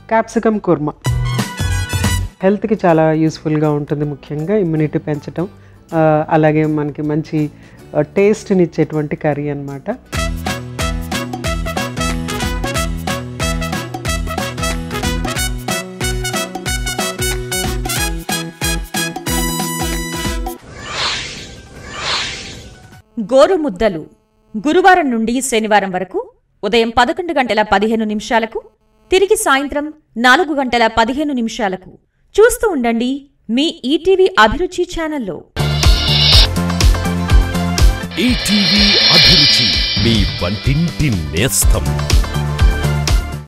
capsicum kurma హెల్త్కి చాలా యూస్ఫుల్గా ఉంటుంది ముఖ్యంగా ఇమ్యూనిటీ పెంచడం ఆ, అలాగే మనకి మంచి టేస్ట్ని ఇచ్చేటువంటి కర్రీ అన్నమాట గోరుముద్దలు గురువారం నుండి శనివారం వరకు ఉదయం పదకొండు గంటల పదిహేను నిమిషాలకు తిరిగి సాయంత్రం నాలుగు గంటల పదిహేను నిమిషాలకు చూస్తూ ఉండండి మీ ఈటీవీ అభిరుచి ఛానల్లో ఈటీవీ అభిరుచి మీ వంటింటి నేస్తం